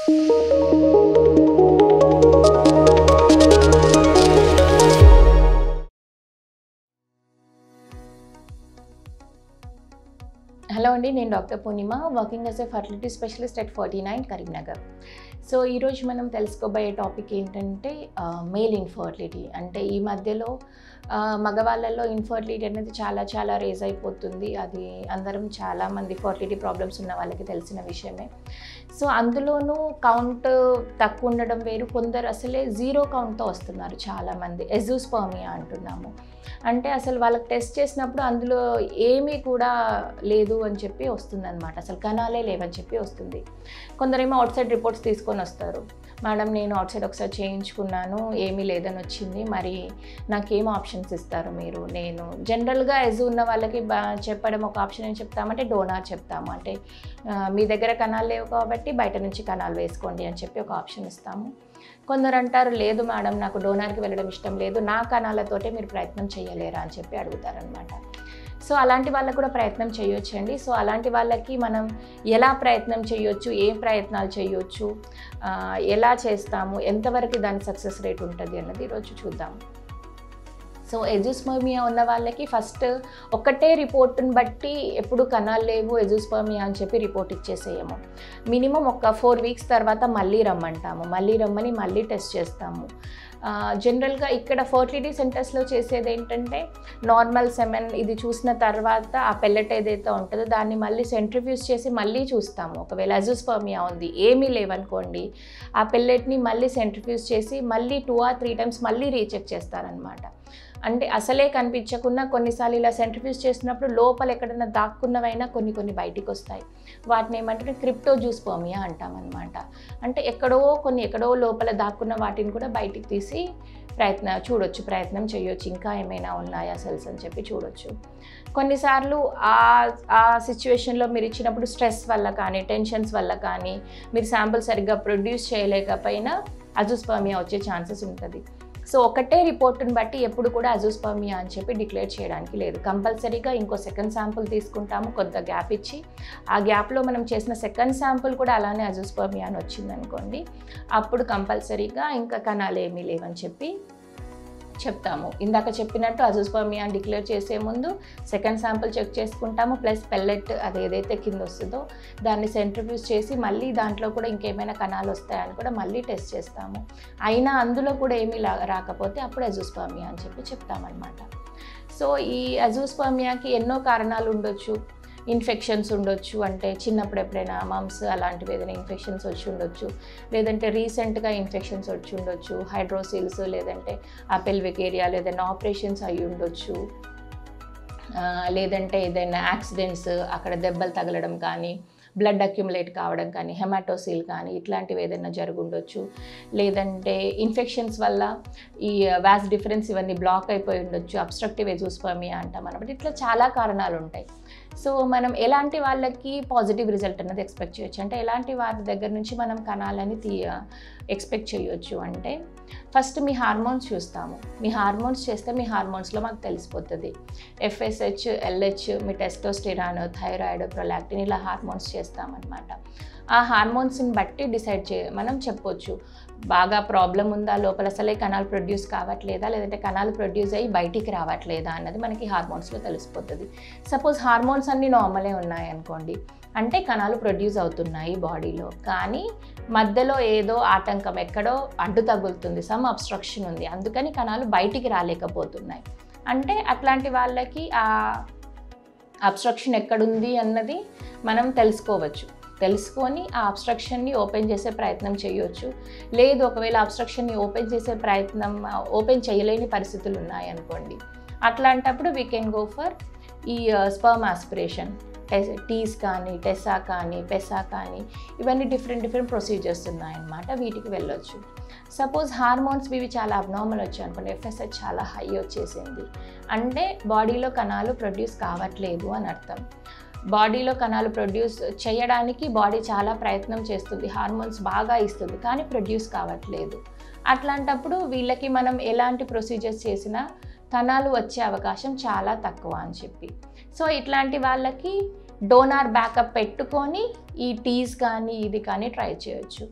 hello అండి నేను doctor Purnima working as a fertility specialist at forty nine Karimnagar so ఈరోజు మనం తెలుసుకోబోయే టాపిక్ ఏంటంటే మేల్ ఇన్ఫర్టిలిటీ అంటే ఈ మధ్యలో ఆ, మగవాళ్ళల్లో ఇన్ఫర్టిలిటీ అనేది చాలా చాలా రేజ్ అయిపోతుంది అది అందరం చాలామంది ఫర్టిలిటీ ప్రాబ్లమ్స్ ఉన్న వాళ్ళకి తెలిసిన విషయమే సో అందులోనూ కౌంట్ తక్కువ ఉండడం వేరు కొందరు అసలే జీరో కౌంట్తో వస్తున్నారు చాలామంది ఎజూస్పర్మియా అంటున్నాము అంటే అసలు వాళ్ళకి టెస్ట్ చేసినప్పుడు అందులో ఏమీ కూడా లేదు అని చెప్పి వస్తుంది అనమాట అసలు కణాలే లేవని చెప్పి వస్తుంది కొందరేమో అవుట్ సైడ్ రిపోర్ట్స్ తీసుకొని వస్తారు మేడం నేను అవుట్ సైడ్ ఒకసారి చేయించుకున్నాను ఏమీ లేదని వచ్చింది మరి నాకేం ఆప్షన్స్ ఇస్తారు మీరు నేను జనరల్గా ఎజ్ ఉన్న వాళ్ళకి బా చెప్పడం ఒక ఆప్షన్ ఏం చెప్తామంటే డోనార్ చెప్తాము అంటే ఆ, మీ దగ్గర కణాలు లేవు కాబట్టి బయట నుంచి కణాలు వేసుకోండి అని చెప్పి ఒక ఆప్షన్ ఇస్తాము కొందరు అంటారు లేదు మేడం నాకు డోనార్కి వెళ్ళడం ఇష్టం లేదు నా కణాలతోటే మీరు ప్రయత్నం చేయలేరా అని చెప్పి అడుగుతారనమాట సో అలాంటి వాళ్ళకు కూడా ప్రయత్నం చేయొచ్చండి సో అలాంటి వాళ్ళకి మనం ఎలా ప్రయత్నం చేయొచ్చు ఏం ప్రయత్నాలు చేయొచ్చు ఆ, ఎలా చేస్తాము ఎంతవరకు దాని సక్సెస్ రేట్ ఉంటుంది అన్నది ఈరోజు చూద్దాం సో ఎజుస్పర్మియా ఉన్న వాళ్ళకి ఫస్ట్ ఒకటే రిపోర్ట్ని బట్టి ఎప్పుడు కణాలు లేవు ఎజుస్పర్మియా అని చెప్పి రిపోర్ట్ ఇచ్చేసేయము మినిమం ఒక ఫోర్ వీక్స్ తర్వాత మళ్ళీ రమ్మంటాము మళ్ళీ రమ్మని మళ్ళీ టెస్ట్ చేస్తాము జనరల్గా ఇక్కడ ఫర్టిలిటీ సెంటర్స్లో చేసేది ఏంటంటే నార్మల్ సెమెన్ ఇది చూసిన తర్వాత ఆ పెల్లెట్ ఏదైతే ఉంటుందో దాన్ని మళ్ళీ సెంట్రిఫ్యూజ్ చేసి మళ్ళీ చూస్తాము ఒకవేళ అజుస్పర్మియా ఉంది ఏమీ లేవనుకోండి ఆ పెల్లెట్ని మళ్ళీ సెంట్రిఫ్యూజ్ చేసి మళ్ళీ టూ ఆర్ త్రీ టైమ్స్ మళ్ళీ రీచెక్ చేస్తారనమాట అంటే అసలే కనిపించకుండా కొన్నిసార్లు ఇలా సెంట్రిఫ్యూజ్ చేసినప్పుడు లోపల ఎక్కడైనా దాక్కున్నవైనా కొన్ని కొన్ని బయటికి వస్తాయి వాటిని ఏమంటే క్రిప్టోజూస్పర్మియా అంటామన్నమాట అంటే ఎక్కడో కొన్ని ఎక్కడో లోపల దాక్కున్న వాటిని కూడా బయటికి తీసి ప్రయత్న చూడొచ్చు ప్రయత్నం చేయొచ్చు ఇంకా ఏమైనా ఉన్నాయా సెల్స్ అని చెప్పి చూడొచ్చు కొన్నిసార్లు ఆ ఆ సిచ్యువేషన్లో మీరు ఇచ్చినప్పుడు స్ట్రెస్ వల్ల కానీ టెన్షన్స్ వల్ల కానీ మీరు శాంపుల్ సరిగ్గా ప్రొడ్యూస్ చేయలేకపోయినా అజుస్పర్మియా వచ్చే ఛాన్సెస్ ఉంటుంది సో ఒకటే రిపోర్ట్ని బట్టి ఎప్పుడు కూడా అజూస్పర్మియా అని చెప్పి డిక్లేర్ చేయడానికి లేదు కంపల్సరీగా ఇంకో సెకండ్ శాంపుల్ తీసుకుంటాము కొద్దిగా గ్యాప్ ఇచ్చి ఆ గ్యాప్లో మనం చేసిన సెకండ్ శాంపుల్ కూడా అలానే అజూస్పర్మియా అని వచ్చిందనుకోండి అప్పుడు కంపల్సరీగా ఇంకా కణాలు ఏమీ లేవని చెప్పి చెప్తాము ఇందాక చెప్పినట్టు అజూస్పర్మియా అని డిక్లేర్ చేసే ముందు సెకండ్ శాంపుల్ చెక్ చేసుకుంటాము ప్లస్ పెల్లెట్ అది ఏదైతే కింద వస్తుందో దాన్ని సెంట్రిఫ్యూజ్ చేసి మళ్ళీ దాంట్లో కూడా ఇంకేమైనా కణాలు వస్తాయని కూడా మళ్ళీ టెస్ట్ చేస్తాము అయినా అందులో కూడా ఏమీ లా రాకపోతే అప్పుడు అజూస్పర్మియా అని చెప్పి చెప్తామన్నమాట సో ఈ అజూస్పర్మియాకి ఎన్నో కారణాలు ఉండొచ్చు ఇన్ఫెక్షన్స్ ఉండొచ్చు అంటే చిన్నప్పుడు ఎప్పుడైనా మమ్స్ అలాంటివి ఏదైనా ఇన్ఫెక్షన్స్ వచ్చి ఉండొచ్చు లేదంటే రీసెంట్గా ఇన్ఫెక్షన్స్ వచ్చి ఉండొచ్చు హైడ్రోసిల్స్ లేదంటే ఆ పెల్విక్ ఏరియా లేదైనా ఆపరేషన్స్ అయి ఉండొచ్చు ఆ, లేదంటే ఏదైనా యాక్సిడెంట్స్ అక్కడ దెబ్బలు తగలడం కానీ బ్లడ్ అక్యుములేట్ కావడం కానీ హెమాటోసిల్ కానీ ఇట్లాంటివి ఏదైనా జరుగుండొచ్చు లేదంటే ఇన్ఫెక్షన్స్ వల్ల ఈ వ్యాస్ డిఫరెన్స్ ఇవన్నీ బ్లాక్ అయిపోయి ఉండొచ్చు అబ్స్ట్రక్టివ్ ఎజూస్పర్మియా అంటాం అనమాట ఇట్లా చాలా కారణాలు ఉంటాయి సో మనం ఎలాంటి వాళ్ళకి పాజిటివ్ రిజల్ట్ అన్నది ఎక్స్పెక్ట్ చేయొచ్చు అంటే ఎలాంటి వారి దగ్గర నుంచి మనం కణాలని తీయ ఎక్స్పెక్ట్ చేయొచ్చు అంటే ఫస్ట్ మీ హార్మోన్స్ చూస్తాము మీ హార్మోన్స్ చేస్తే మీ హార్మోన్స్లో మాకు తెలిసిపోతుంది ఎఫ్ఎస్హెచ్ ఎల్హెచ్ మీ టెస్టోస్టిరాన్ థైరాయిడ్ ప్రొలాక్టిన్ ఇలా హార్మోన్స్ చేస్తామన్నమాట ఆ హార్మోన్స్ని బట్టి డిసైడ్ చే మనం చెప్పొచ్చు బాగా ప్రాబ్లం ఉందా లోపల అసలే కణాలు ప్రొడ్యూస్ కావట్లేదా లేదంటే కణాలు ప్రొడ్యూస్ అయ్యి బయటికి రావట్లేదా అన్నది మనకి హార్మోన్స్లో తెలిసిపోతుంది సపోజ్ హార్మోన్స్ అన్నీ నార్మలే ఉన్నాయి అనుకోండి అంటే కణాలు ప్రొడ్యూస్ అవుతున్నాయి బాడీలో కానీ మధ్యలో ఏదో ఆటంకం ఎక్కడో అడ్డు తగులుతుంది సమ్ అబ్స్ట్రక్షన్ ఉంది అందుకని కణాలు బయటికి రాలేకపోతున్నాయి అంటే అట్లాంటి వాళ్ళకి ఆ అబ్స్ట్రక్షన్ ఎక్కడుంది అన్నది మనం తెలుసుకోవచ్చు తెలుసుకొని ఆ అబ్స్ట్రక్షన్ని ఓపెన్ చేసే ప్రయత్నం చేయొచ్చు లేదు ఒకవేళ అబ్స్ట్రక్షన్ని ఓపెన్ చేసే ప్రయత్నం ఓపెన్ చేయలేని పరిస్థితులు ఉన్నాయనుకోండి అట్లాంటప్పుడు వీ కెన్ గో ఫర్ ఈ స్పర్మ్ ఆస్పిరేషన్ టీస్ కానీ టెసా కానీ పెసా కానీ ఇవన్నీ డిఫరెంట్ డిఫరెంట్ ప్రొసీజర్స్ ఉన్నాయన్నమాట వీటికి వెళ్ళొచ్చు సపోజ్ హార్మోన్స్ ఇవి చాలా అబ్నార్మల్ వచ్చాయి అనుకోండి ఎఫ్ఎస్హెచ్ చాలా హై వచ్చేసింది అంటే బాడీలో కణాలు ప్రొడ్యూస్ కావట్లేదు అని అర్థం బాడీలో కణాలు ప్రొడ్యూస్ చేయడానికి బాడీ చాలా ప్రయత్నం చేస్తుంది హార్మోన్స్ బాగా ఇస్తుంది కానీ ప్రొడ్యూస్ కావట్లేదు అట్లాంటప్పుడు వీళ్ళకి మనం ఎలాంటి ప్రొసీజర్స్ చేసినా కణాలు వచ్చే అవకాశం చాలా తక్కువ అని చెప్పి సో ఇట్లాంటి వాళ్ళకి డోనార్ బ్యాకప్ పెట్టుకొని ఈ టీస్ కానీ ఇది కానీ ట్రై చేయొచ్చు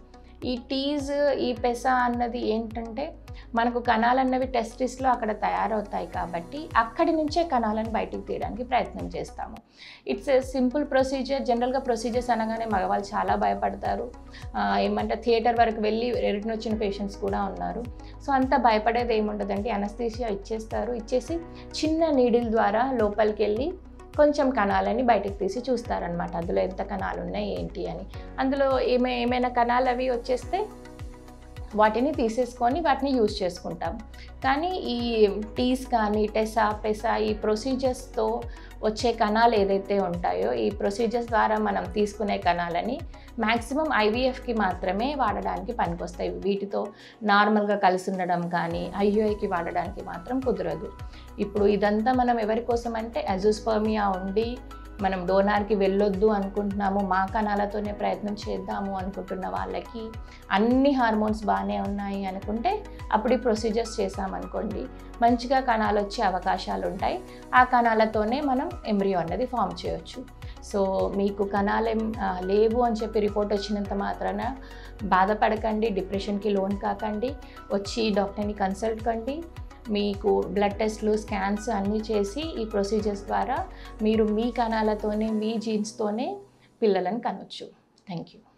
ఈ టీజ్ ఈ పెసా అన్నది ఏంటంటే మనకు కణాలు అన్నవి టెస్టిస్లో అక్కడ తయారవుతాయి కాబట్టి అక్కడి నుంచే కణాలను బయటికి తీయడానికి ప్రయత్నం చేస్తాము ఇట్స్ ఏ సింపుల్ ప్రొసీజర్ జనరల్గా ప్రొసీజర్స్ అనగానే మగవాళ్ళు చాలా భయపడతారు ఆ, ఏమంటే థియేటర్ వరకు వెళ్ళి రిటర్న్ వచ్చిన పేషెంట్స్ కూడా ఉన్నారు సో అంత భయపడేది ఏముండదండి అనస్థీషియా ఇచ్చేస్తారు ఇచ్చేసి చిన్న నీడిల్ ద్వారా లోపలికి వెళ్ళి కొంచెం కణాలని బయటకు తీసి చూస్తారనమాట అందులో ఎంత కణాలు ఉన్నాయి ఏంటి అని అందులో ఏమే ఏమైనా కణాలు అవి వచ్చేస్తే వాటిని తీసేసుకొని వాటిని యూజ్ చేసుకుంటాం కానీ ఈ టీస్ కానీ టెసా పెసా ఈ ప్రొసీజర్స్తో వచ్చే కణాలు ఏదైతే ఉంటాయో ఈ ప్రొసీజర్స్ ద్వారా మనం తీసుకునే కణాలని మ్యాక్సిమం ఐవీఎఫ్కి మాత్రమే వాడడానికి పనికొస్తాయి వీటితో నార్మల్గా కలిసి ఉండడం కానీ ఐయుఐకి వాడడానికి మాత్రం కుదరదు ఇప్పుడు ఇదంతా మనం ఎవరి కోసం అంటే అజూస్పర్మియా ఉండి మనం డోనార్కి వెళ్ళొద్దు అనుకుంటున్నాము మా కణాలతోనే ప్రయత్నం చేద్దాము అనుకుంటున్న వాళ్ళకి అన్ని హార్మోన్స్ బాగానే ఉన్నాయి అనుకుంటే అప్పుడు ఈ ప్రొసీజర్స్ చేసామనుకోండి మంచిగా కణాలు వచ్చే అవకాశాలు ఉంటాయి ఆ కణాలతోనే మనం ఎంబ్రియో అన్నది ఫామ్ చేయొచ్చు సో మీకు కణాలు ఏం, ఆ, లేవు అని చెప్పి రిపోర్ట్ వచ్చినంత మాత్రాన బాధపడకండి డిప్రెషన్కి లోన్ కాకండి వచ్చి డాక్టర్ని కన్సల్ట్ కండి మీకు బ్లడ్ టెస్ట్లు స్కాన్స్ అన్నీ చేసి ఈ ప్రొసీజర్స్ ద్వారా మీరు మీ కణాలతోనే మీ జీన్స్తోనే పిల్లలను కనొచ్చు థ్యాంక్ యూ